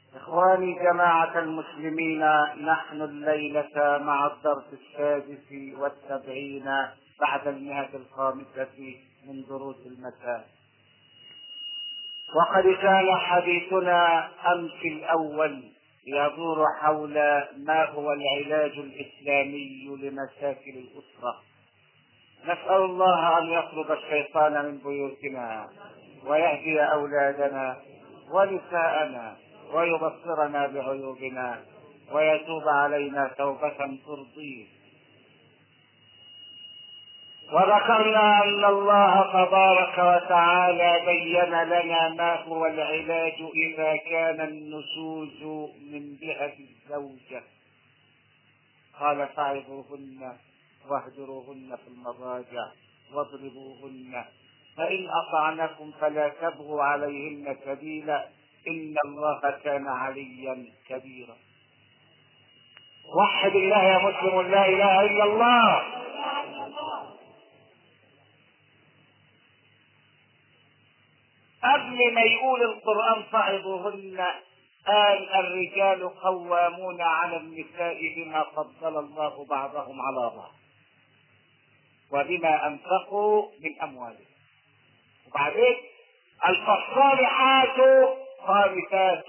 إخواني جماعة المسلمين نحن الليلة مع الدرس السادس والسبعين بعد المئة الخامسة من دروس المساء وقد كان حديثنا أمس الأول يدور حول ما هو العلاج الإسلامي لمشاكل الأسرة نسأل الله أن يطرد الشيطان من بيوتنا ويهدي أولادنا ونساءنا ويبصرنا بعيوبنا ويتوب علينا توبة ترضيه وذكرنا أن الله تبارك وتعالى بين لنا ما هو العلاج إذا كان النشوز من جهة الزوجة قال فاعظوهن واهجروهن في المضاجع واضربوهن فإن أطعنكم فلا تبغوا عليهن سبيلا إن الله كان عليا كبيرا وحد الله يا مسلم لا إله إلا الله قبل ما يقول القرآن فعظوهن قال الرجال قوامون على النساء بما فضل الله بعضهم على بعض وبما أنفقوا من أموالهم وبعدين الفالصالحات قانتات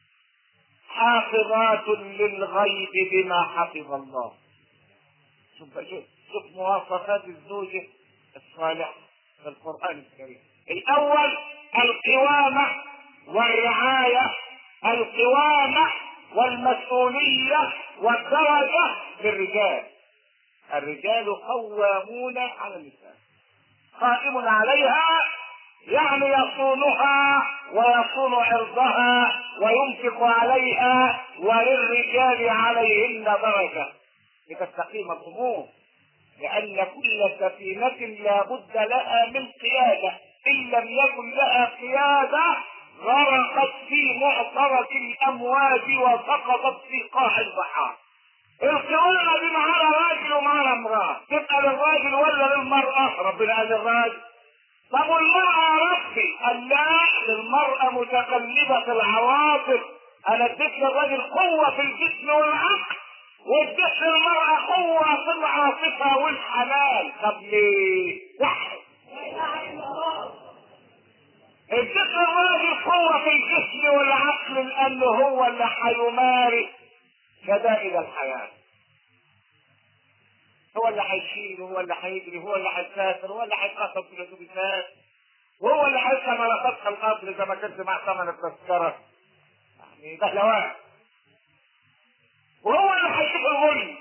حافظات للغيب بما حفظ الله شوف شوف شوف مواصفات الزوجة الصالحة في القرآن الكريم الأول القوامة والرعاية القوامة والمسؤولية والدرجة للرجال الرجال قوامون على النساء قائم عليها يعني يصونها ويصون عرضها وينفق عليها وللرجال عليهن درجة لتستقيم الأمور لأن كل سفينة لا بد لها من قيادة إن لم يكن لها قيادة غرقت في معصرة الأمواج وسقطت في قاع البحار القوامة دي معانا راجل ومعانا امرأة تبقى للراجل ولا للمرأة ربنا قال للراجل طب والمرأة يا ربي قال لا للمرأة متقلبة العواطف انا اديت للراجل قوة في الجسم والعقل واديت للمرأة قوة في العاطفة والحنان طب ليه؟ واحد اديت للراجل قوة في الجسم والعقل لانه هو اللي هيمارس شدائد الحياة هو اللي هيشيل هو اللي هيجري هو اللي هيسافر هو اللي هيتخطب في الاتوبيسات وهو اللي هيركب على سطح القطر اذا ما كانش مع ثمن التذكره يعني بهلوان وهو اللي هيشوف الغني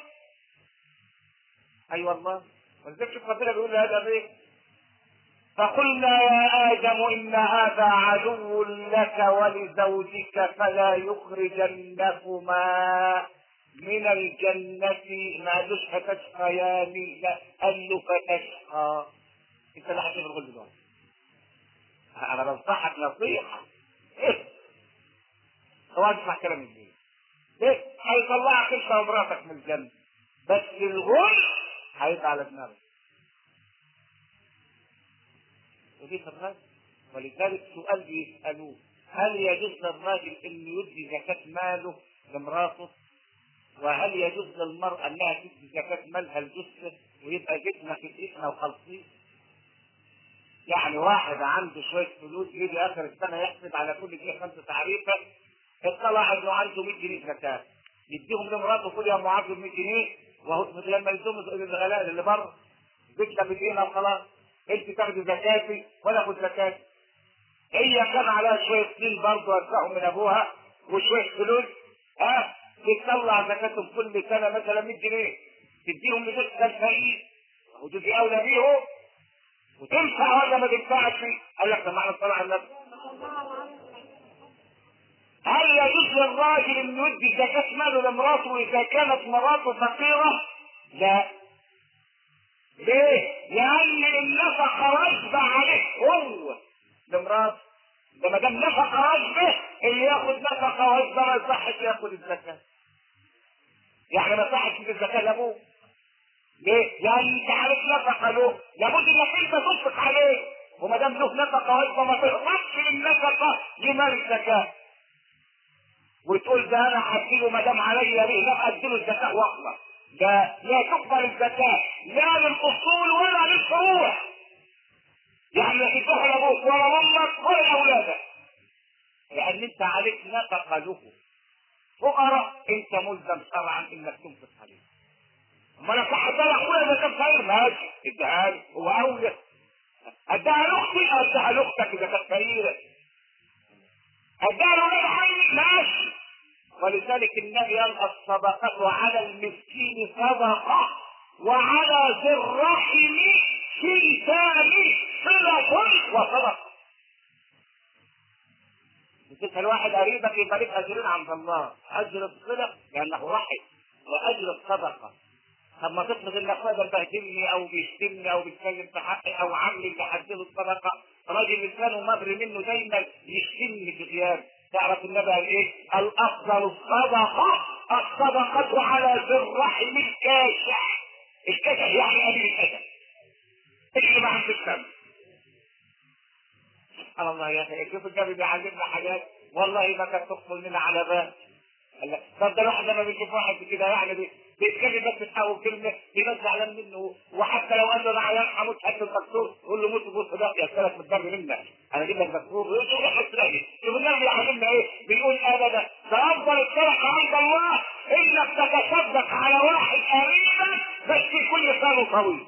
اي أيوة والله ولذلك شوف ربنا بيقول لهذا ايه فقلنا يا ادم ان هذا عدو لك ولزوجك فلا يخرجنكما من الجنة ما قالوش فتشقيان لا قال له فتشقى انت اللي هتشوف الغل دلوقتي انا بنصحك نصيحة ايه هو اسمع كلام الدين ليه هيطلعك انت ومراتك من الجنة بس الغل هيبقى على دماغك ودي في الراجل ولذلك سؤال بيسألوه هل يجوز للراجل انه يدي زكاة ماله لمراته وهل يجوز للمرأة انها تدي زكاة مالها لجثة ويبقى جسمها في الاسم وخلصيه يعني واحد عنده شوية فلوس يجي اخر السنة يحسب على كل جنيه خمسة تعريفة اطلع انه عنده 100 جنيه زكاة يديهم لمراته كل يوم معادل 100 جنيه وهو لما يدوم الغلاء اللي بره بيكتب بايدينا وخلاص انت تاخدي زكاتي وانا اخد زكاتي هي كان عليها شوية طين برضه ارجعهم من ابوها وشوية فلوس ها أه؟ تطلع زكاتهم كل سنة مثلا 100 جنيه تديهم لجثة الفقير ودي اولى بيهم وتنفع ولا ما تنفعش قال لك طب احنا صلاه على النبي هل يجوز للراجل انه يدي زكاة ماله لمراته اذا كانت مراته فقيرة؟ لا. ليه؟ لأن النفقة واجبة عليه هو لمراته. ده ما دام نفقة واجبة اللي ياخد نفقة واجبة ما يصحش ياخد الزكاة. يعني ما يصحش يدي الزكاة لأبوه. ليه؟ لأن أنت عارف نفقة له، لابد إنك أنت تنفق عليه. وما دام له نفقة واجبة ما تهربش من النفقة لمال الزكاة. وتقول ده انا هديله ما دام عليا به لا اديله الزكاه واخلص ده لا تقبل الزكاه لا للاصول ولا للفروع يعني لا تدخل ابوك ولا امك ولا اولادك لان انت عليك نفقه له فقراء انت ملزم شرعا انك تنفق عليه اما انا صح ده اخويا ده كان خير ماشي اديها لي هو اولى اديها لاختي اديها لاختك اذا كانت فقيره اديها لاولاد عمي ماشي ولذلك النبي قال الصدقة على المسكين صدقة وعلى ذي الرحم سلطان صلة وصدقة بتسأل واحد قريبك يبقى لك أجرين عند الله أجر الصلة لأنه رحم وأجر الصدقة طب ما تفرض ان اخويا ده بيهدمني او بيشتمني او بيتكلم في حقي او عمي اللي حدده الصدقه راجل لسانه مبري منه دايما يشتمني في غياب تعرف النبي قال ايه؟ الافضل الصدقه الصدقه على ذي الرحم الكاشح الكاشح يعني قليل الادب اللي ما عندوش دم سبحان الله يا اخي شوف النبي بيعلمنا حاجات والله ما كانت تخطر لنا على بال قال لك طب ده الواحد لما بيشوف واحد كده يعني بي- بيتكلم بس تحاول كلمه بيبقى زعلان منه وحتى لو قال له انا عيان هموت هات الدكتور قول له موت بص ده يا سلك من الدم منك انا اجيب لك دكتور يقول له روح اسرائيل شوف النبي بيعلمنا ايه بيقول ابدا ده افضل الصدقه عند الله انك تتصدق على واحد قريبك بس يكون لسانه طويل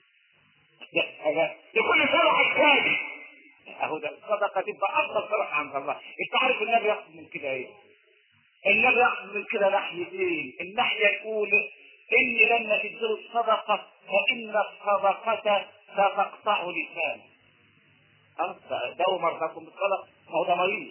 يكون لسانه حكاية اهو ده الصدقه تبقى افضل صدقه عند الله انت عارف النبي يقصد من كده ايه النبي يقصد من كده ناحيتين الناحيه الاولى ان لما تديله الصدقه فان الصدقه ستقطع لسانه خلاص داووا مرضاكم بالصدقه ما هو ده مريض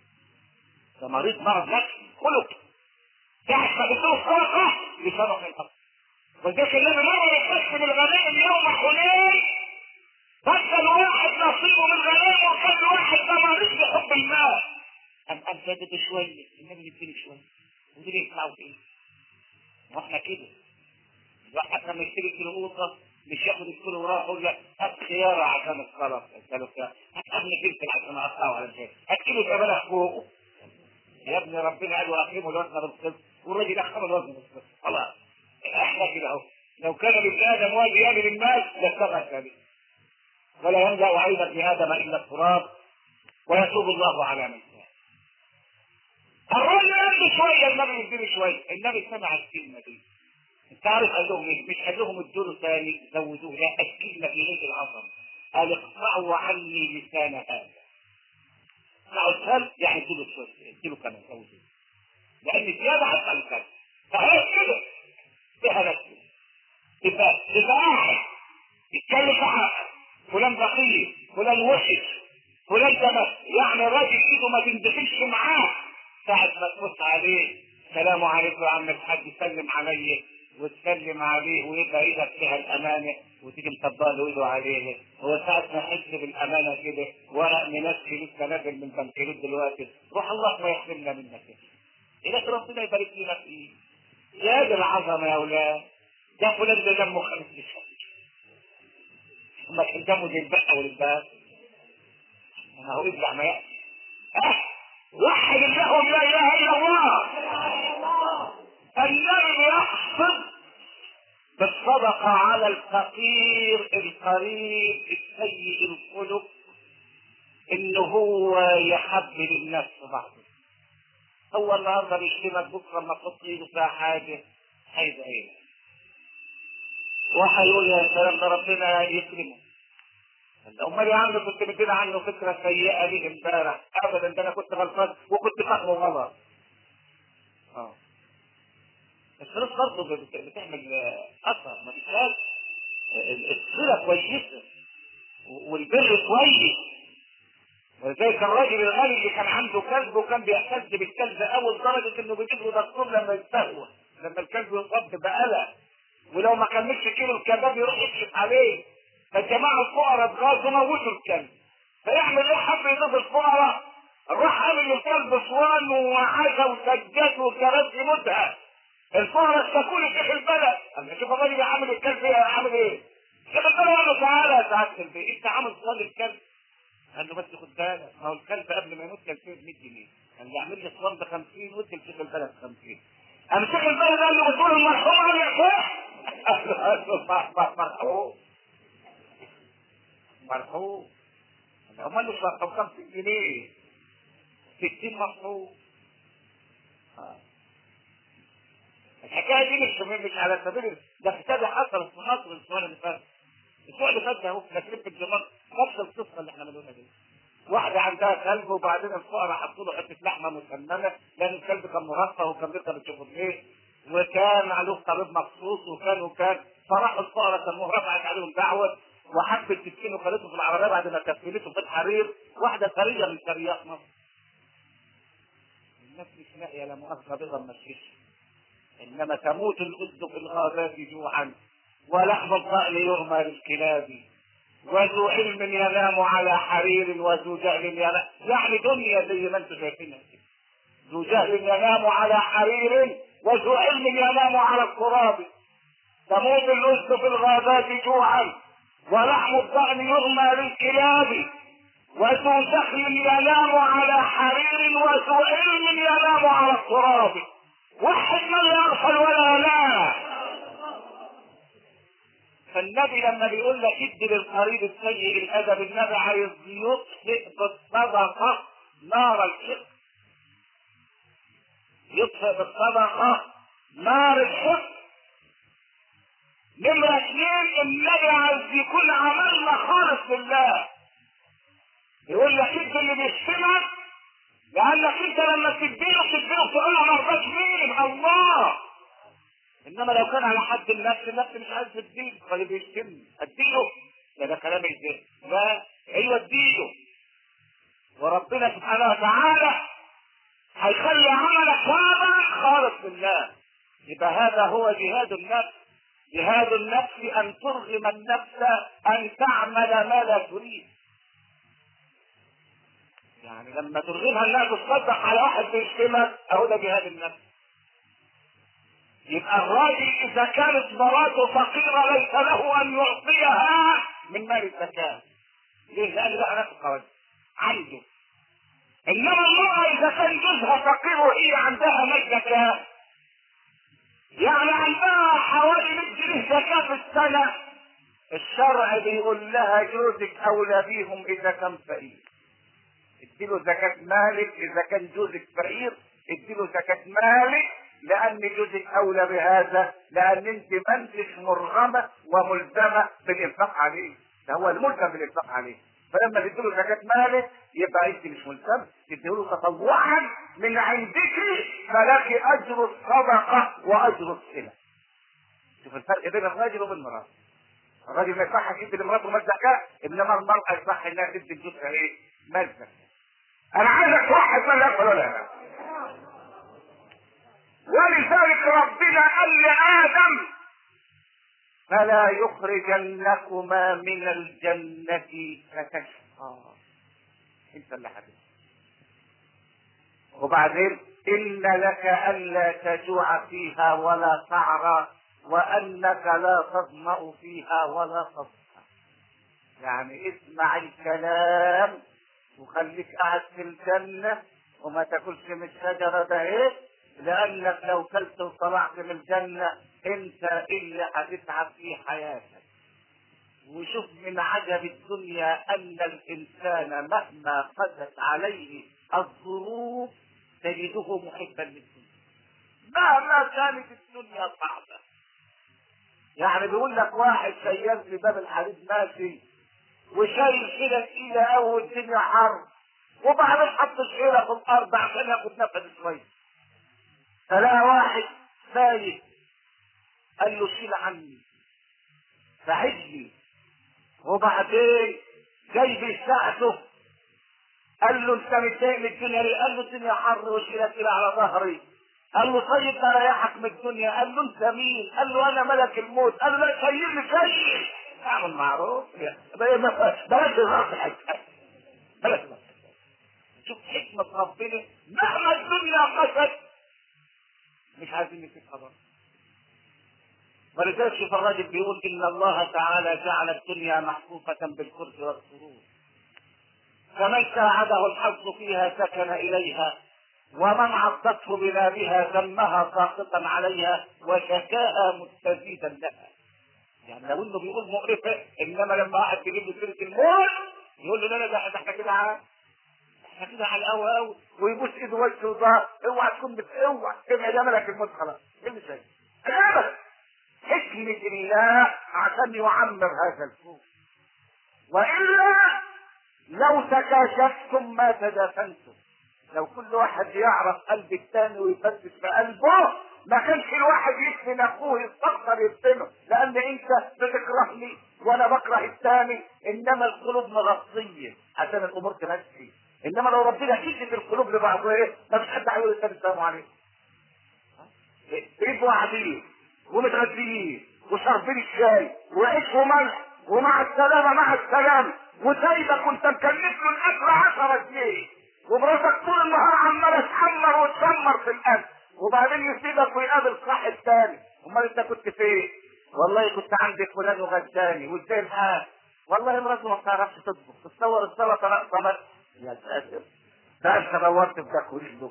ده مريض مرض نفسي خلق ساعة ما تديله الصدقه لسانه هينقطع ولذلك النبي مره يقسم الغنائم يوم حنين فكر واحد نصيبه من الغنائم وكان واحد ده مريض بحب المال أم أم فاتت شوية النبي يديني شوية ودول يطلعوا فين؟ واحنا كده الواحد لما يشتري كيلو قوطة مش ياخد الكيلو وراه يقول لك هات خيارة عشان الصلاة قال له خيار. هات قرن فلفل عشان اقطعه على الجاي هات كيلو زبالة فوقه يا ابني ربنا قال واقيموا الوزن بالقسط والراجل اخر الوزن بالقسط خلاص احنا كده اهو لو كان ابن ادم واجي يعمل المال لاشتغل ذلك ولا يملا عين ابن ادم الا التراب ويتوب الله على من شاء الرجل يمشي شويه النبي يديني شويه النبي سمع الكلمه دي انت عارف قال لهم ايه؟ مش قال لهم ادوا ثاني زودوه لا الكلمه في ليل العظم قال اقطعوا عني لسان هذا اقطعوا الكلب يعني ادوا شويه ادوا كمان زودوه لان الزياده هتبقى الكلب فهي كده فيها نفسه يبقى يبقى واحد يتكلم في حقك فلان بخيل فلان وحش فلان ده يعني راجل ايده ما تندخلش معاه ساعة ما تبص عليه السلام عليكم يا عم الحاج سلم علي وتسلم عليه ويبقى ايدك فيها الامانه وتيجي مطبق له ايده عليه هو ساعة ما يحس بالامانه كده ورق منسي لسه نازل من بنكيروت دلوقتي روح الله ما يحرمنا منك إذا ربنا يبارك لنا فيه يا دي العظمه يا اولاد ده فلان ده دمه خمس لسان ما كان دمه زي البقه والباب ما هو ابلع ما يأتي أه وحد الله لا اله الا الله النبي يقصد بالصدقة على الفقير القريب السيء الخلق ان هو يحبب الناس في بعضه هو النهارده بيشتمك بكره لما تحط ايده فيها حاجه هيبقى ايه وهيقول يا سلام ده ربنا يكرمه امال يا عم كنت مدينا عنه فكره سيئه دي امبارح ابدا ده انا كنت غلطان وكنت فاهمه غلط اه الفلوس برضه بت- بتعمل آه، اثر ما تنساش ال- الصله كويسه و- والبر كويس ولذلك الراجل الغني اللي كان عنده كلب وكان بيعتز بالكلب اول درجه انه بيجيب له دكتور لما يستهوى لما الكلب يصاب بقلق ولو ما كملش كيلو الكباب يروح يكشف عليه فالجماعه الفقراء اتغاظوا موتوا الكلب فيعمل ايه حب يضيف الفقراء راح عامل الكلب صوان وعزا وسجاد وكراسي متعه الفقراء اشتكوا لي في البلد اما شوف الراجل عامل الكلب ايه عامل ايه شوف البلد قال له تعالى يا سعاده البيت انت عامل صوان الكلب قال له بس خد بالك ما هو الكلب قبل ما يموت كان فيه 100 جنيه كان يعمل لي اسوان ب 50 وادي لشيخ البلد 50 انا شيخ البلد قال له بتقول المرحوم قال يا شيخ مرحوم مرحوم هم مش مرحوم 50 جنيه 60 مرحوم آه. الحكايه دي مش مش على سبيل ده حكايه حصلت في مصر الاسبوع اللي فات الاسبوع اللي فات ده اهو في تكليف الجمال نفس القصه اللي احنا بنقولها دي واحدة عندها كلب وبعدين الفقراء حطوا له حتة لحمة مسمنة لأن الكلب كان مرفه وكان بيركب الشوفرليه وكان عليه طبيب مخصوص وكان وكان فراحوا الفقراء سموه رفعت عليهم دعوة وحبت تسكينه وخلته في العربية بعد ما كفلته في الحرير واحدة ثرية من ثريات مصر الناس مش لاقية لا مؤاخذة بيضا مشيش إنما تموت الأسد في الغابات جوعا ولحم الضأن يرمى للكلاب وذو علم ينام على حرير وذو جهل ينام يعني دنيا زي ما انتم شايفينها كده ذو جهل ينام على حرير وذو علم ينام على التراب تموت الأسد في الغابات جوعا ولحم الضأن يرمى للكلاب وذو جهل ينام على حرير وذو علم ينام على التراب وحد من لا يغفل ولا لا فالنبي لما بيقول لك ادي للقريب السيء الادب النبي عايز يطفئ بالصدقه نار الحقد يطفئ بالصدقه نار الحقد نمرة اثنين النبي عايز يكون عملنا خالص لله يقول لك انت اللي بيشتمك لانك انت لما تديله تديله تقول له مرضاش مين الله انما لو كان على حد النفس النفس مش عايز تديله فاللي بيشتمني اديله ده ده كلام ازاي لا ايوه اديله وربنا سبحانه وتعالى هيخلي عملك هذا خالص لله يبقى هذا هو جهاد النفس جهاد النفس ان ترغم النفس ان تعمل ما لا تريد يعني لما ترغمها انها تصدق على واحد بيشتمك اهو ده جهاد النفس يبقى الراجل اذا كانت مراته فقيره ليس له ان يعطيها من مال الزكاه ليه؟ لان ده نفس القواعد عنده انما المراه اذا كان جوزها فقير وهي عندها مال زكاه يعني عندها حوالي 100 جنيه زكاه في السنه الشرع بيقول لها جوزك اولى بيهم اذا كان فقير اديله زكاة مالك اذا كان جوزك فقير اديله زكاة مالك لان جوزك اولى بهذا لان انت ما انتش مرغمة وملزمة بالانفاق عليه ده هو الملزم بالانفاق عليه فلما تديله زكاة مالك يبقى انت مش ملزم تديله تطوعا من عندك فلك اجر الصدقة واجر الصلة شوف الفرق بين الراجل وبين المرأة الراجل ما يصحش يدي لمراته مال زكاة انما المرأة يصح انها تدي لجوزها ايه؟ مال زكاة انا عايزك واحد من يقبل ولا لا ولذلك ربنا قال لادم فلا يخرجنكما من الجنة فتشقى انت اللي حبيبي وبعدين ان لك الا تجوع فيها ولا تعرى وانك لا تظمأ فيها ولا تضحى يعني اسمع الكلام وخليك قاعد في الجنة وما تاكلش من الشجرة ده ايه لانك لو كلت وطلعت من الجنة انت اللي هتتعب في حياتك وشوف من عجب الدنيا ان الانسان مهما قست عليه الظروف تجده محبا للدنيا مهما كانت الدنيا صعبة يعني بيقول لك واحد شيال في باب الحديد ماشي وشايل كده تقيلة أوي والدنيا حر وبعدين حط الشيلة في الأرض عشان ياخد نفس شوية فلقى واحد سايق قال له شيل عني ساعدني وبعدين جاي بيساعده قال له انت متضايق من الدنيا ليه؟ قال له الدنيا حر وشيلة كده على ظهري قال له طيب اريحك من الدنيا قال له انت مين؟ قال له انا ملك الموت قال له لا شيلني شيل اعمل معروف بلاش الغلط الحكايه بلاش الغلط شوف حكمة ربنا مهما الدنيا قست مش عايزين نسيب خبر ولذلك شوف الراجل بيقول ان الله تعالى جعل الدنيا محفوفة بالكرس والسرور فمن ساعده الحظ فيها سكن اليها ومن عضته ببابها ذمها ساقطا عليها وشكاها مستزيدا لها يعني لو انه بيقول مقرفه انما لما واحد بيجيب له سيره الموت يقول له لا لا ده احنا كده ع- احنا كده على القهوه قوي ويبوس ايده وجهه وظهر اوعى تكون بت اوعى ابعد يا ملك الموت خلاص ايه اللي شايف؟ ابدا حكمه الله عشان يعمر هذا الكون والا لو تكاشفتم ما تدافنتم لو كل واحد يعرف قلب الثاني ويفتش في قلبه ما كانش الواحد يسلم اخوه يستغفر يسلمه لان انت بتكرهني وانا بكره الثاني انما القلوب مغطيه عشان الامور تمشي انما لو ربنا كشف القلوب لبعضها ايه ما فيش حد هيقول الثاني السلام عليكم بيبقوا قاعدين ومتغديين وشاربين الشاي وعيش وملح ومع السلامه مع السلامه وسايبك وانت مكلف له الاكل 10 جنيه ومراتك طول النهار عماله تحمر وتشمر في الاكل وبعدين يسيبك ويقابل صاحب تاني امال انت كنت فين؟ والله كنت عند فلان وغداني وازاي الحال؟ والله مراته ما بتعرفش تطبخ تتصور السلطه ناقصه بس يا ساتر ده انت دورت في ده كله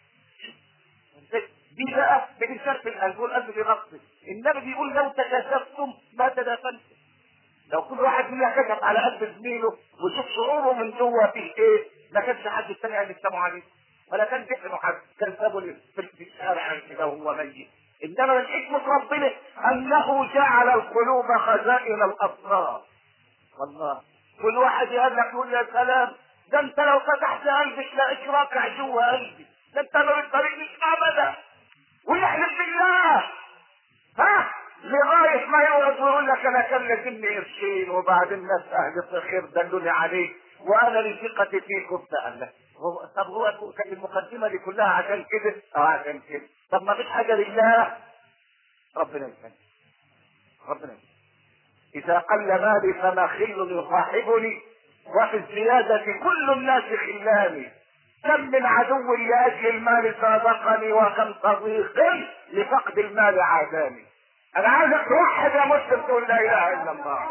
دي بقى بتنشر في القلب والقلب بيغطي النبي بيقول لو تكاشفتم ما تدافنتم لو كل واحد منا كشف على قلب زميله وشوف شعوره من جوه فيه ايه ما كانش حد الثاني قال يسلموا عليه ولا كان دفنوا حد كان سابوا في في الشارع كده وهو ميت انما من حكمه ربنا انه جعل القلوب خزائن الابصار والله كل واحد يقول لك يقول يا سلام ده انت لو فتحت قلبك لا راكع جوه قلبي ده انت ما بتطريقنيش ابدا ويحلف بالله ها لغايه ما يقعد ويقول لك انا كان لازمني قرشين وبعدين ناس اهل الخير دلوني عليك وانا لثقتي فيكم سأل هو طب هو كان المقدمه دي كلها عشان كده اه عشان كده طب ما فيش حاجه لله ربنا يسلمك ربنا يسلمك إذا قل مالي فما خل يصاحبني وفي الزيادة كل الناس خلاني كم من عدو لأجل المال صادقني وكم صديق لفقد المال عاداني أنا عايزك توحد يا مسلم تقول لا إله إلا الله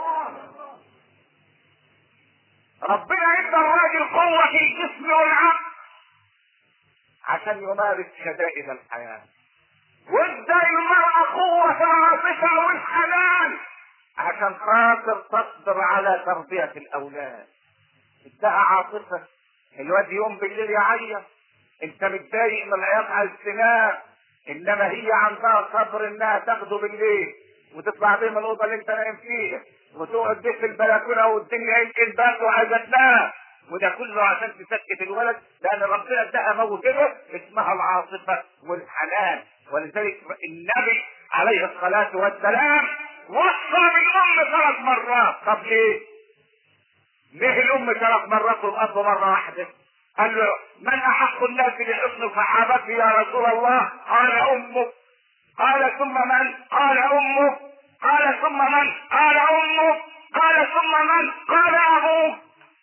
ربنا ادى الراجل قوة في الجسم والعقل عشان يمارس شدائد الحياة وادى المرأة قوة العاطفة والحنان عشان خاطر تصبر على تربية الأولاد ادها عاطفة الواد يوم بالليل يعيط انت متضايق من العياط على السنان انما هي عندها صبر انها تاخده بالليل وتطلع بيه من الاوضه اللي انت نايم فيها وتقعد بيه في البلكونه والدنيا يمكن برد وعايزه تنام وده كله عشان تسكت الولد لان ربنا اداها موهبه اسمها العاطفه والحنان ولذلك النبي عليه الصلاه والسلام وصى بالام ثلاث مرات طب ليه؟ ليه الام ثلاث مرات والاب مره واحده؟ قال له من احق الناس بحسن صحابتي يا رسول الله؟ قال امك قال ثم من؟ قال امك قال ثم من؟ قال امك قال ثم من؟ قال ابوك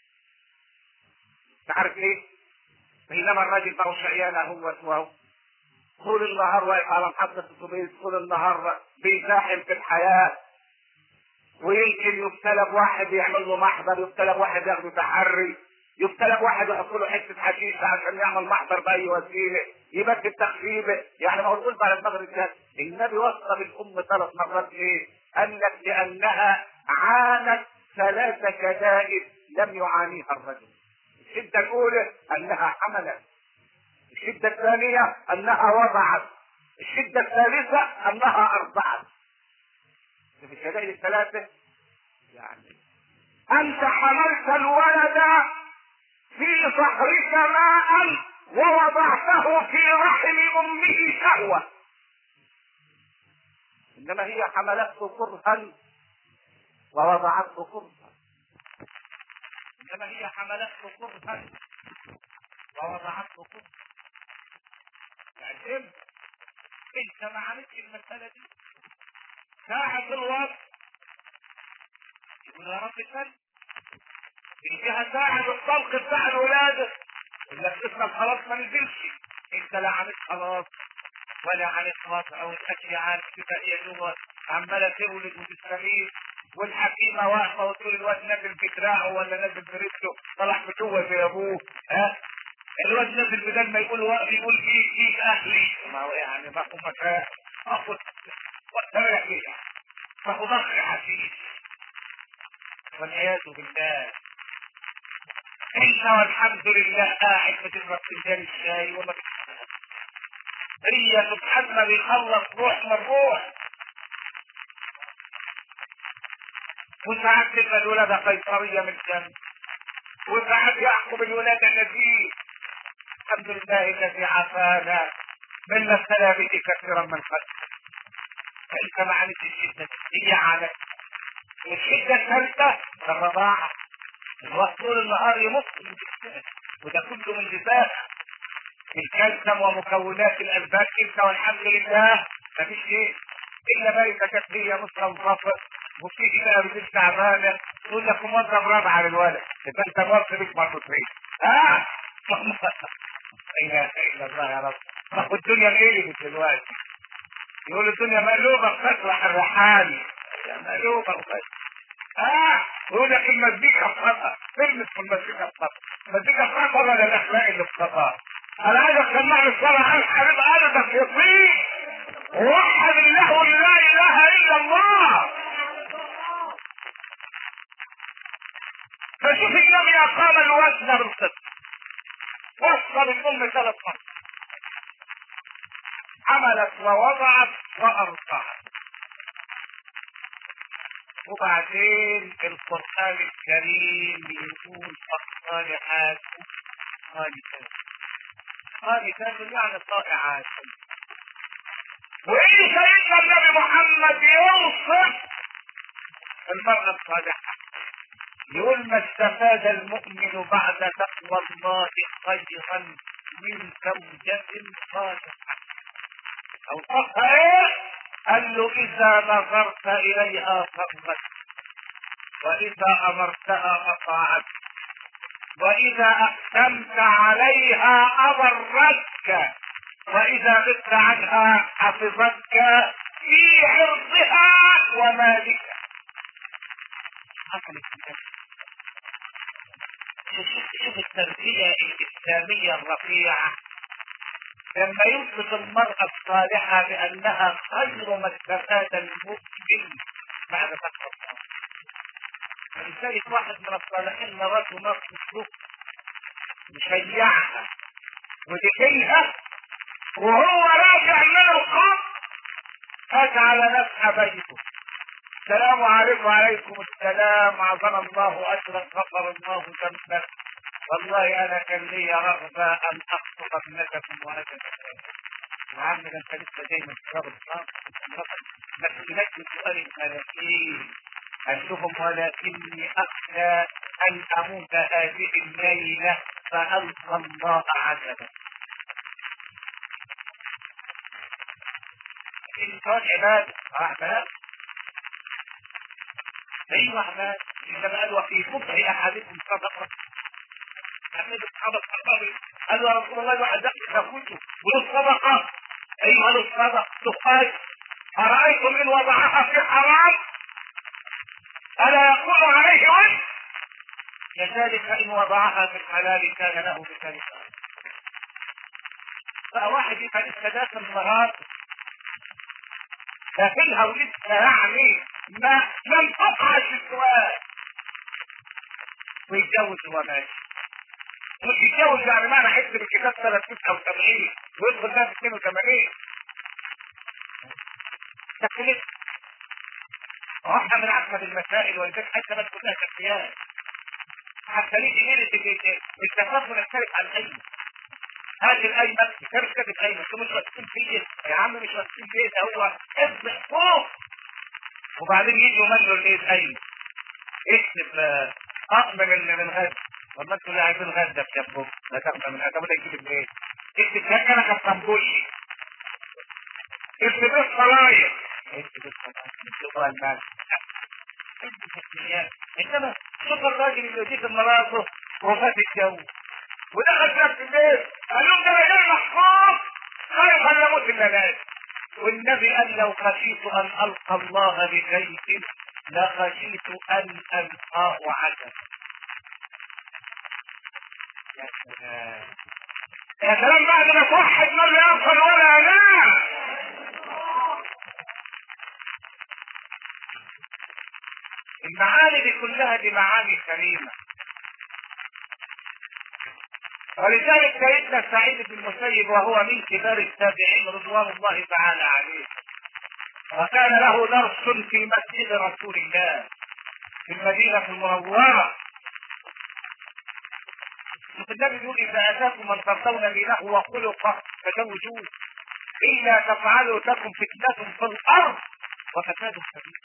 تعرف ليه؟ بينما الراجل بقى شعيانه هو وهو طول النهار واقف على محطة الأتوبيس طول النهار بيزاحم في الحياة ويمكن يبتلى بواحد يعمل له محضر يبتلى بواحد ياخده تحري يبتلى بواحد يحط له حته حشيش عشان يعمل محضر باي وسيله يبدل تخفيفه يعني ما قلت على دماغ الرجال النبي وصى بالام ثلاث مرات ايه؟ قال لك لانها عانت ثلاث شدائد لم يعانيها الرجل الشده الاولى انها حملت الشدة الثانية أنها وضعت الشدة الثالثة أنها أرضعت في الشدائد الثلاثة يعني أنت حملت الولد في صحرك ماء ووضعته في رحم أمه شهوة إنما هي حملته كرها ووضعته كرها إنما هي حملته كرها ووضعته كرها تعجب انت ما عملتش المسألة دي ساعة الوقت يقول يا رب سل يجيها ساعة الطلق بتاع الولادة يقول لك اسمك خلاص ما نزلش انت لا عملت خلاص ولا عملت خلاص او الاشياء كده هي جوه عمالة تولد وتستغيث والحكيمة واقفة وتقول الواد نازل في دراعه ولا نازل في رجله طلع في جوه زي ابوه ها الواد نازل بدل ما يقول وقف يقول فيك فيك اهلي ما هو يعني باخد مكان اخد واتريح فيها باخد اخر حسيس والعياذ بالله انت والحمد لله قاعد بتشرب فنجان الشاي وما هي سبحان ما بيخلص روح من روح وساعات تبقى الولادة قيصرية من الجنة وساعات يحكم الولادة نزيف الحمد لله الذي عافانا من السلامة كثيرا من خلق فانت ما عرفت الشدة هي على والشدة الثالثة الرضاعة الوقت طول النهار يمص من جسمك وده كله من جبال الكالسيوم ومكونات الالبان انت والحمد لله مفيش ايه الا ما اذا كانت هي مستنصفه وفي كده بنت تعبانه تقول لك موظف رابعه للولد يبقى انت موظف بيك مرتين ها لا اله الا الله يا رب ما هو الدنيا غيرت دلوقتي يقول الدنيا مقلوبه بتطرح الرحال يا مقلوبه وبس اه يقول لك المزيكا خطأ كلمة في المزيكا خطأ المزيكا خطأ ولا الأخلاق اللي في خطأ أنا عايز أسمع الصلاة على الحبيب قلبك يطيع وحد الله لا إله إلا الله فشوف النبي أقام الوزن بالصدق وصل الأم ثلاث مرات عملت ووضعت وأرضعت وبعدين القرآن الكريم بيقول الصالحات قانتات قانتات يعني طائعات وإن سيدنا النبي محمد يوصف المرأة الصالحة يقول ما استفاد المؤمن بعد تقوى الله خيرا من زوجة صالحة أو صفها إيه؟ قال له إذا نظرت إليها صبت وإذا أمرتها أطاعت وإذا أقسمت عليها أضرتك وإذا غبت عنها حفظتك في عرضها ومالك شوف التربية الإسلامية الرفيعة لما يوصف المرأة الصالحة بأنها خير ما استفاد المؤمن بعد تقوى الله ولذلك واحد من الصالحين مراته نص السوق يشيعها وتكيها وهو راجع من الخط فجعل نفح بيته السلام عليكم وعليكم السلام عظم الله اجرك غفر الله ذنبك والله انا كان لي رغبه ان اخطب ابنتكم وانا يا عم ده انت لسه جاي من كتاب الصلاه بس لك سؤال الملاكين اشوفهم ولكني اخشى ان اموت هذه الليله فالقى الله عذبا الانسان عباده عباده ايوه عباده اذا قال وفي كفر احدكم صدقه أحمد الصحابة الصحابي قال يا رسول الله واحد دخل خافوته ولو صدقة أيها الصدقة تقال أرأيتم إن وضعها في حرام ألا يكون عليه وجه كذلك إن وضعها في الحلال كان له بذلك فواحد يبقى لسه داخل مرات داخلها ولسه يعني ما ما انقطعش السؤال ويتجوز وهو ماشي مش يتجوز يعني معنى حته بالكتاب سنه 79 ويدخل سنه 82 تكلف واحده من احمد المسائل ولذلك حتى ما تكون لها تكفيات حتى ليه جنيه التفاصيل نختلف عن الايمن هذه الايمن كانت كاتب ايمن انتوا مش واثقين فيا يا عم مش واثقين فيا ده هو اصبح فوق وبعدين يجوا منه الايه ايمن اكتب اقبل اللي من غد والله انتوا اللي عايزين غدا في شابوك لا تاخد من هذا ولا يجيب الايه اكتب ده انا كالطنبوشي اكتب الصلاير اكتب الصلاير اكتب المال انما شوف الراجل اللي يجيب مراته وفات الجو ودخل في نفس البيت قال لهم ده غير محفوظ خايف ان يموت الليلات والنبي قال لو خشيت ان القى الله بشيء لخشيت ان القاه عجبا يا سلام بعد ما توحد ما يغفر ولا ينام المعاني دي كلها دي معاني كريمة ولذلك سيدنا سعيد بن المسيب وهو من كبار التابعين رضوان الله تعالى عليه وكان له درس في مسجد رسول الله في المدينة المنورة شوف النبي بيقول إذا أتاكم من ترضون دينه وخلقه فزوجوه إلا تفعلوا تكن فتنة في الأرض وفساد كبير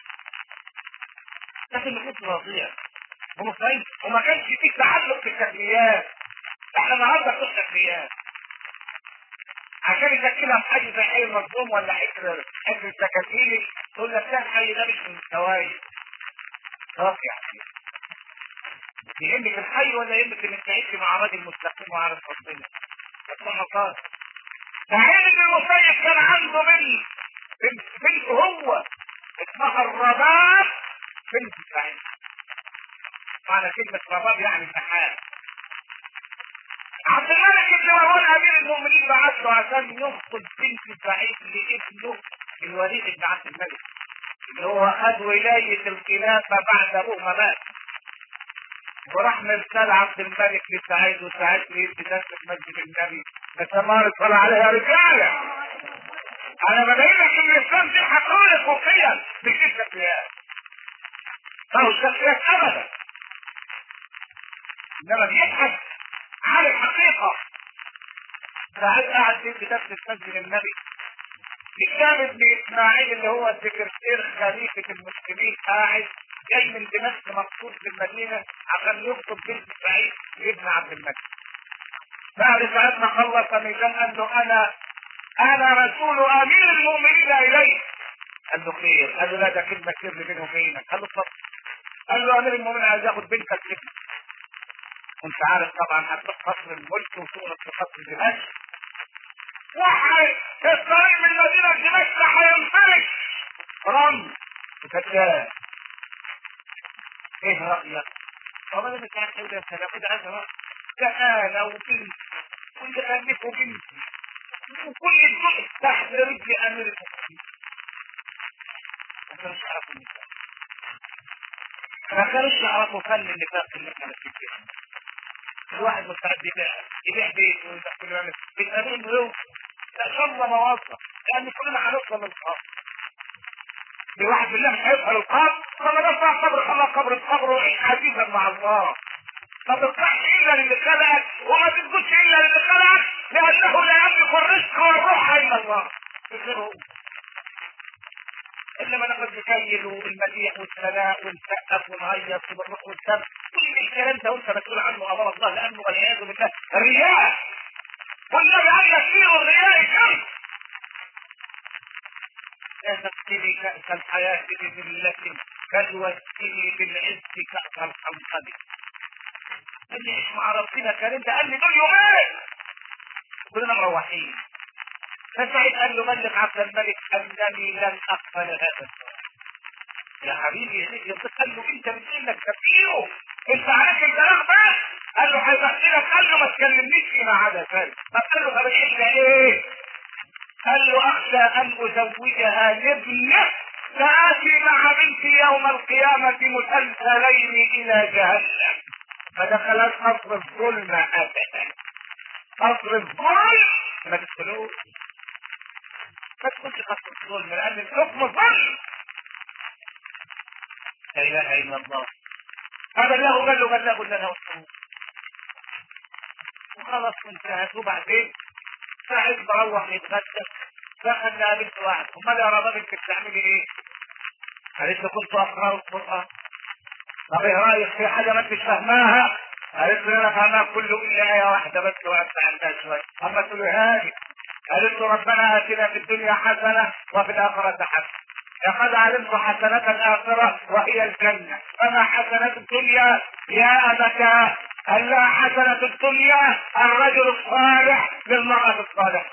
لكن النفوس وضيع ومفاهيم وما كانش فيه تعلق في التسميات احنا النهارده في التسميات عشان يشكلها في حي زي حي المظلوم ولا حجر حجر السكاكيني تقول لك ده الحي ده مش من السوايل خلاص يا حبيبي يهمك الحي ولا يهمك انك تعيش مع راجل مستقيم وعارف ربنا سبحان الله سعيد بن المسيب كان عنده بنت بنت بنت هو اسمها الرباب بنت سعيد معنى كلمة رباب يعني النحاس عبد الملك بن مروان امير المؤمنين بعت له عشان يخطب بنت سعيد لابنه الوليد بن عبد الملك اللي هو خد ولاية الخلافة بعد ابوه ما مات وراح مرسال عبد الملك لسعيد وسعيد يدي درس في مسجد النبي فسمار صلى عليه يا رجاله انا ببين لك ان الاسلام دي حقائق وقيم مش الشخصيات فهو الشخصيات ابدا انما بيبحث عن الحقيقه سعيد قاعد في درس في مسجد النبي هشام بن اسماعيل اللي هو السكرتير خليفه المسلمين قاعد جاي من دمشق مقصود في المدينة عشان يخطب بنت سعيد لابن عبد الملك. بعد ساعات ما خلص ميزان قال له انا انا رسول امير المؤمنين اليك. قال له خير، قال له لا ده كلمة سر بيني وبينك، قال له اتفضل. قال له امير المؤمنين عايز ياخد بنتك لابنك. كنت عارف طبعا هتروح قصر الملك وتغلط في قصر دمشق. واحد في الطريق من مدينة دمشق هينفرج رمل وكتاب ايه رأيك؟ طب انا مش عارف ايه ده انا كده عايز رأي ده انا وبنتي كل امك وبنتي وكل الدنيا تحت رجل امير المؤمنين ما كانوش يعرفوا النفاق ما كانوش يعرفوا فن النفاق اللي احنا ماشيين فيه الواحد مستعد يبيع يبيع بيت ويبيع كل ما بالامين ويوم لا شاء الله ما وصل لان كلنا هنوصل للخاص بواحد بالله مش هيدخل القبر فما دفع قبر خلى قبر القبر وعيش عزيزا مع الله ما تطلعش الا للي خلقك وما تسجدش الا للي خلقك لانه لا يملك الرزق والروح الا الله غيره انما ناخد نكيل والمديح والثناء ونسقف ونهيص ونروح ونسب كل الكلام ده وانت مسؤول عنه امام الله لانه والعياذ بالله الرياء والنبي قال لك فيه الرياء كم لا تسقني كأس الحياة بذلة بل واسقني بالعز كأس الحنقل اللي عيش مع ربنا كريم ده قال لي دول يومين كلنا مروحين فسعيد قال له بلغ عبد الملك انني لن اقبل هذا يا حبيبي يا سيدي قال له انت بتقول لك تفكيره انت عارف الكلام ده قال له هيبقى قال له ما تكلمنيش فيما عدا ذلك قال له طب احنا ايه قال له اخشى ان ازوجها لابنه فاتي مع بنتي يوم القيامة مسلسلين الى جهنم فدخلت قصر الظلم ابدا قصر الظلم ما تدخلوش ما تدخلش قصر الظلم لان الحكم ظلم لا اله الا الله هذا له قال له بلغوا لنا وخلاص انتهت وبعدين ساعد مروح يتغدى دخل قابلت واحد امال يا رباب انت بتعملي ايه؟ قالت له كنت اقرا القران طب ايه رايك في حاجه ما انتش فاهماها؟ قالت له انا فاهمها كله الا ايه واحده بس وقفت عندها شويه اما تقولها لي قالت له ربنا اتنا في الدنيا حسنه وفي الاخره حسنه لقد علمت حسنة الآخرة وهي الجنة فما حسنة الدنيا يا أبتاه ألا حسنة الدنيا الرجل الصالح للمرأة الصالحة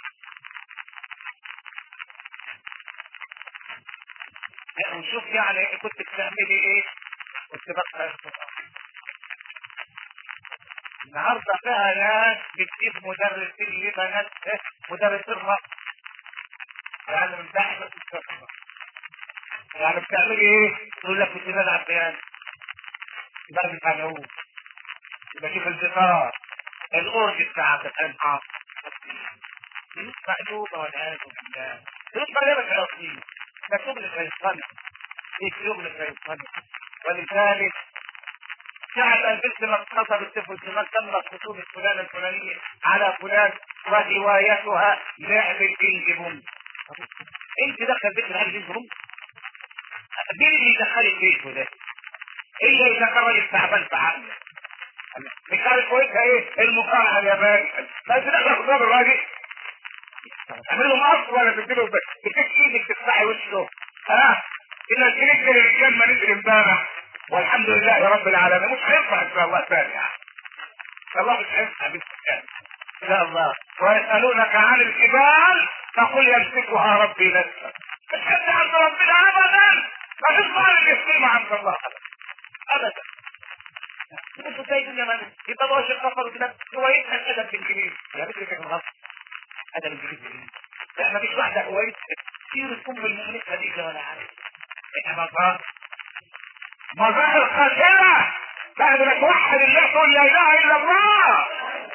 نشوف يعني كنت بتعملي ايه كنت بقرا القرآن النهارده فيها ناس بتجيب مدرسين لبنات مدرسين رقص يعني من داخل الشرطة يعني بتعملي ايه؟ تقول لك كنت بلعب بيان يبقى بتاع العود يبقى شوف الجيتار الاورج بتاعك الان حاطط فلوس مقلوبة والعياذ بالله فلوس مقلوبة يا أخي ده شغل شيطاني ايه شغل شيطاني ولذلك جعل البنت لما اتصلت التلفزيونات تمت خطوبة فلان الفلانية على فلان وروايتها لعب البنج بوم انت دخل بيت لعب البنج بوم مين اللي دخلك بيته ده؟ الا اذا كان راجل تعبان في عقله مش عارف كويسها ايه المقارعه الياباني بس دخل خطاب الراجل تعمل له مقص ولا تديله بتك ايدك تفتحي وشه ها ان الجنيك للرجال ما نزل امبارح والحمد لله رب العالمين مش هينفع ان شاء الله ثاني يعني الله مش هينفع بالسكان ان شاء الله ويسالونك عن الجبال فقل يمسكها ربي نفسه مش حد عند ربنا ابدا ما فيش مال يستلم عند الله ابدا انتوا شايفين يا مان يبقى هو شيخ كفر كده هو يفهم ادب بالانجليزي يا بنت كده غلط ادب الانجليزي لا ما فيش واحده كويس كتير تكون بالمؤمنين خديجه ولا عارف احنا مظاهر مظاهر خاسره بعد ما توحد الله تقول لا اله الا الله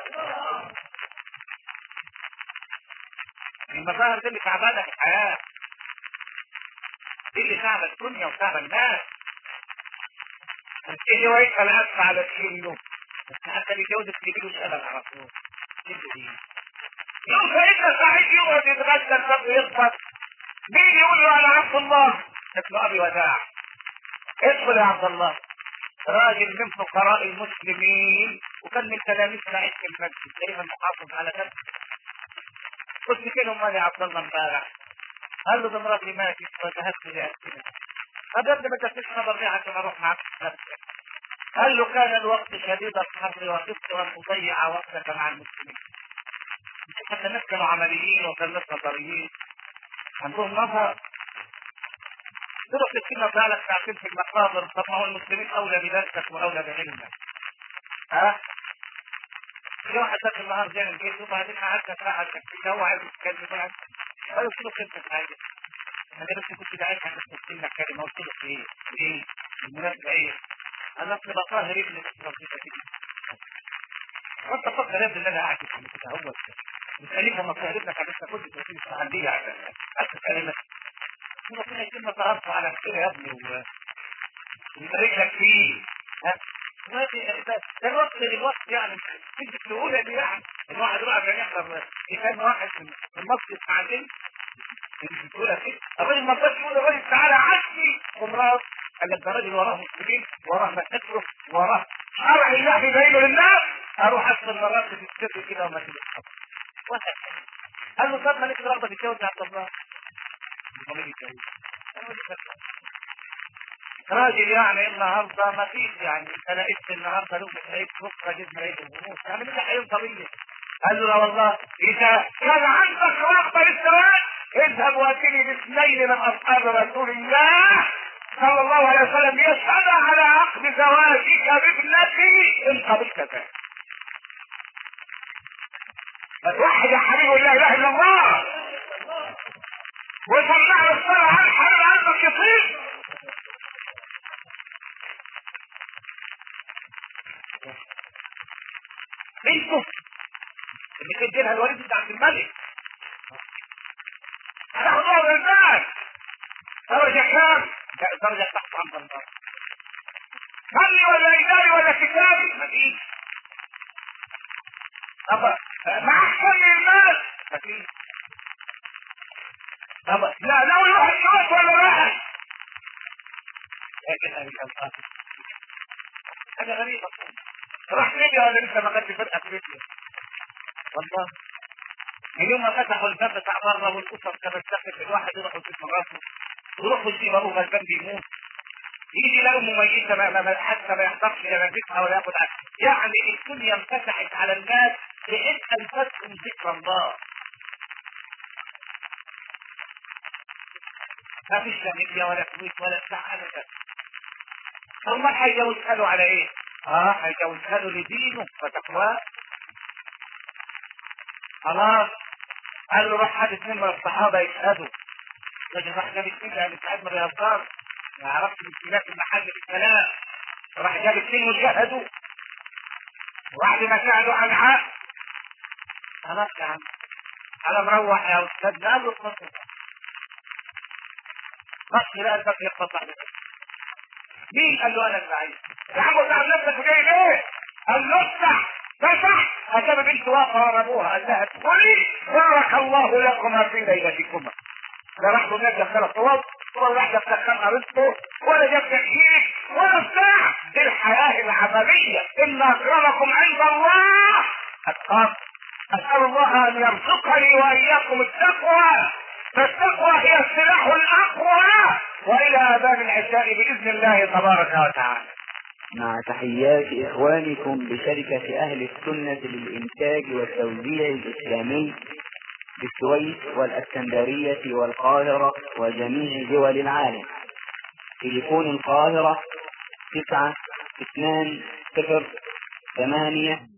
المظاهر دي اللي تعبانه في الحياه دي اللي تعب الدنيا وتعب الناس اللي هو يسأل أسفع على الكيلو حتى اللي جوزك تجيله سأل على طول يوم سيدنا سعيد يقعد يتغدى الباب ويخبط مين يقول له انا عبد الله اسمه ابي وداع ادخل يا عبد الله راجل من فقراء المسلمين وكان من تلاميذ سعيد في المسجد دايما محافظ على نفسه قلت فين امال يا عبد الله امبارح قال له ده مراتي ماتت وذهبت لأسئلة قبل ما تفيش خبر ليه عشان اروح معك قال له كان الوقت شديد الحر وخفت ان اضيع وقتك مع المسلمين حتى الناس كانوا عمليين وكان ناس نظريين عندهم نظر تروح تسكن بالك ساعتين في المقابر طب ما هو المسلمين اولى بدرسك واولى بعلمك ها في واحد ذاك النهار جاي من البيت وبعدين قعدنا ساعه كده هو عايز يتكلم معاك قال له كنت حاجه انا بس كنت عايز حاجه تقول لك كلمه قلت له ايه ايه المناسبه ايه انا اصل بطاهر ابني وانت فكر يا ابني ان انا قاعد في المتهور بتخليك لما تطهر ابنك على كنت تقول عندي عشان كلمه ربنا يتم تعرفه على خير يا ابني و ويبارك لك فيه ها ده الوقت الوقت يعني انت تقول ان يعني الواحد راح عشان يحضر كان واحد من المسجد ساعتين بتقول كده الراجل ما رضاش يقول للراجل تعالى عشي ومرات قال لك ده راجل وراه مسلمين وراه مكاتبه وراه شرع الله بيبينه للناس اروح ادخل مرات في السر كده وما تبقى قال له طب مالك رغبه تتجوز يا عبد الله راجل يعني النهارده ما فيش يعني انا لقيت النهارده لو عيد بكره جبنا عيد الغموس يعني مش حيوم طبيعي قال له لا والله اذا كان عندك رغبه للزواج اذهب واتني باثنين من اصحاب رسول الله صلى الله عليه وسلم يشهد على عقد زواجك بابنتي ان قبلت ذلك فتوحد يا حبيبي لا اله الا الله وسمع الصلاة عن حبيب قلبك يطير بنته اللي كان جيلها الوليد بتاع عبد الملك هتاخدوها من الناس درجة كام؟ لا درجة تحت عند الله فني ولا إداري ولا كتابي مفيش طب مع أحسن الناس مفيش طب لا لو يروح الشوط ولا راح لكن أبي الله حاجة غريبة راح ليبيا ولا لسه ما خدش فرقة في ليبيا والله من يوم ما فتحوا الباب بتاع بره والاسر كانت تاخد الواحد يروح يشوف مراته يروح يجيب ابوه غلبان بيموت يجي يلاقي مميزه ما ما ما- حتى ما يحضرش جنازتها ولا ياخد اكل يعني الدنيا انفتحت على الناس بحيث انفتهم ذكر الله ما فيش لا ليبيا ولا كويت ولا بتاع ابدا هم هيجوا يسالوا على ايه؟ اه هيجوزها له لدينه وتقواه خلاص قال له روح هات اثنين من الصحابه يشهدوا لكن راح جاب اثنين لان سعيد ما بيهزرش ما عرفش من خلاف المحل في الكلام راح جاب اثنين وشهدوا وبعد ما شهدوا عن عقل خلاص يا عم انا مروح يا استاذ قال له اتفضل بس لا الباب يقطع مين قال له انا الزعيم يا عم وزع نفسك وجاي ليه قال له افتح فتح أجاب بنت واقفة ورا أبوها قال لها ادخلي بارك الله لكما في ليلتكما لا راح له نجح ثلاث طواب ولا واحدة بتدخل رزقه ولا جاب تكشيف ولا بتاع دي الحياة العملية إن أكرمكم عند الله أتقاكم أسأل الله أن يرزقني وإياكم التقوى فالتقوى هي السلاح الأقوى وإلى آذان العشاء بإذن الله تبارك وتعالى مع تحيات إخوانكم بشركة أهل السنة للإنتاج والتوزيع الإسلامي بالسويس والأسكندرية والقاهرة وجميع دول العالم تليفون القاهرة تسعة اثنان صفر ثمانية